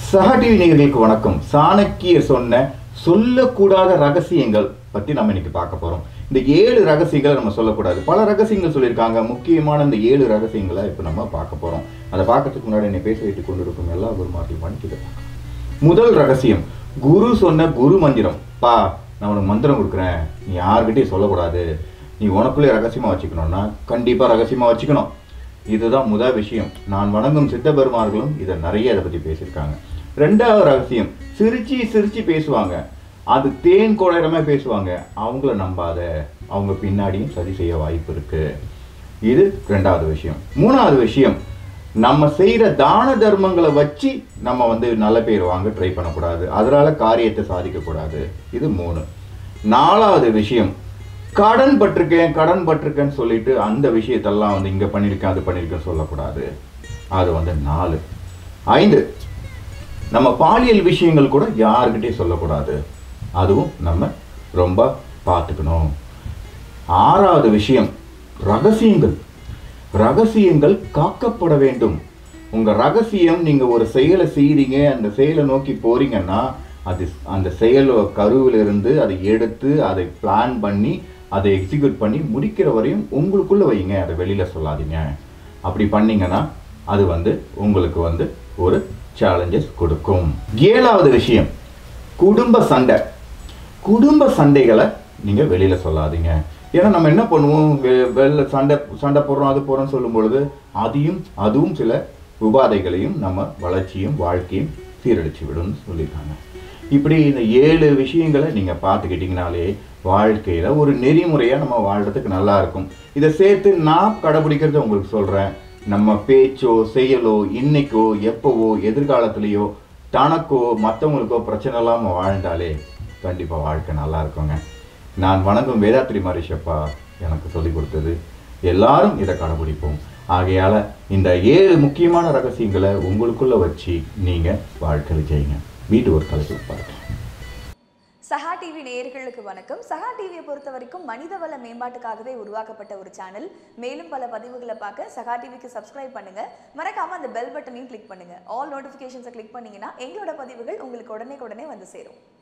சஹா டிவி நேயர்களுக்கு வணக்கம் சாணக்கியர் சொன்ன சொல்லக்கூடாத ரகசியங்கள் பத்தி நம்ம இன்னைக்கு பார்க்க போறோம் இந்த ஏழு ரகசியங்களை நம்ம சொல்லக்கூடாது பல ரகசியங்கள் சொல்லியிருக்காங்க முக்கியமான இந்த ஏழு ரகசியங்களை இப்போ நம்ம பார்க்க போறோம் அதை பார்க்கறதுக்கு முன்னாடி என்னை பேச வைத்துக் கொண்டிருக்கும் எல்லா குருமார்களையும் மன்னிக்குது முதல் ரகசியம் குரு சொன்ன குரு மந்திரம் பா நான் உனக்கு மந்திரம் கொடுக்குறேன் நீ யார்கிட்டயும் சொல்லக்கூடாது நீ உனக்குள்ளே ரகசியமா வச்சுக்கணும்னா கண்டிப்பா ரகசியமா வச்சுக்கணும் இதுதான் முதல் விஷயம் நான் வணங்கும் சித்த பெருமார்களும் இதை நிறைய இதை பத்தி பேசியிருக்காங்க ரெண்டாவது ரகசியம் சிரிச்சு சிரிச்சு பேசுவாங்க அது தேன் குழையிறமே பேசுவாங்க அவங்கள நம்பாத அவங்க பின்னாடியும் சதி செய்ய வாய்ப்பு இருக்கு இது ரெண்டாவது விஷயம் மூணாவது விஷயம் நம்ம செய்யற தான தர்மங்களை வச்சு நம்ம வந்து நல்ல பேர் வாங்க ட்ரை பண்ணக்கூடாது அதனால காரியத்தை சாதிக்கக்கூடாது இது மூணு நாலாவது விஷயம் கடன் பட்டிருக்கேன் கடன் பட்டிருக்கேன்னு சொல்லிட்டு அந்த விஷயத்தெல்லாம் வந்து இங்க பண்ணியிருக்கேன் அது பண்ணியிருக்கேன்னு சொல்லக்கூடாது அது வந்து நாலு ஐந்து நம்ம பாலியல் விஷயங்கள் கூட யாருக்கிட்டையும் சொல்லக்கூடாது அதுவும் நம்ம ரொம்ப பார்த்துக்கணும் ஆறாவது விஷயம் ரகசியங்கள் ரகசியங்கள் காக்கப்பட வேண்டும் உங்க ரகசியம் நீங்க ஒரு செயலை செய்றீங்க அந்த செயலை நோக்கி போறீங்கன்னா அது அந்த செயல் கருவிலிருந்து அதை எடுத்து அதை பிளான் பண்ணி அதை எக்ஸிக்யூட் பண்ணி முடிக்கிற வரையும் உங்களுக்குள்ள வைங்க அதை வெளியில சொல்லாதீங்க அப்படி பண்ணீங்கன்னா அது வந்து உங்களுக்கு வந்து ஒரு சேலஞ்சஸ் கொடுக்கும் ஏழாவது விஷயம் குடும்ப சண்டை குடும்ப சண்டைகளை நீங்க வெளியில சொல்லாதீங்க ஏன்னா நம்ம என்ன பண்ணுவோம் வெ- வெளில சண்டை சண்டை போடுறோம் அது போடுறோம்னு சொல்லும் பொழுது அதையும் அதுவும் சில உபாதைகளையும் நம்ம வளர்ச்சியும் வாழ்க்கையும் சீரழிச்சு விடும்னு சொல்லியிருக்காங்க இப்படி இந்த ஏழு விஷயங்களை நீங்க பார்த்துக்கிட்டீங்கனாலே வாழ்க்கையில ஒரு நெறிமுறையா நம்ம வாழ்றதுக்கு நல்லா இருக்கும் இதை சேர்த்து நான் கடைபிடிக்கிறத உங்களுக்கு சொல்றேன் நம்ம பேச்சோ செயலோ இன்னைக்கோ எப்பவோ எதிர்காலத்திலேயோ தனக்கோ மற்றவங்களுக்கோ பிரச்சனை இல்லாமல் வாழ்ந்தாலே கண்டிப்பாக வாழ்க்கை நல்லா இருக்குங்க நான் வணங்கும் வேதாத்ரி மரிஷப்பா எனக்கு சொல்லிக் கொடுத்தது எல்லாரும் இதை கடைபிடிப்போம் ஆகையால இந்த ஏழு முக்கியமான ரகசியங்களை உங்களுக்குள்ள வச்சு நீங்க வாழ்க்கையில் செய்யுங்க வீட்டு ஒரு தலைப்பு பார்க்கலாம் சஹா டிவி நேயர்களுக்கு வணக்கம் சஹா டிவியை பொறுத்த வரைக்கும் மனிதவள மேம்பாட்டுக்காகவே உருவாக்கப்பட்ட ஒரு சேனல் மேலும் பல பதிவுகளை பார்க்க சஹா டிவிக்கு சப்ஸ்கிரைப் பண்ணுங்க மறக்காம அந்த பெல் பட்டனையும் கிளிக் பண்ணுங்க ஆல் நோட்டிஃபிகேஷன்ஸை கிளிக் பண்ணீங்கன்னா எங்களோட பதிவுகள் உங்களுக்கு உடனே உடனே வந்து சேரும்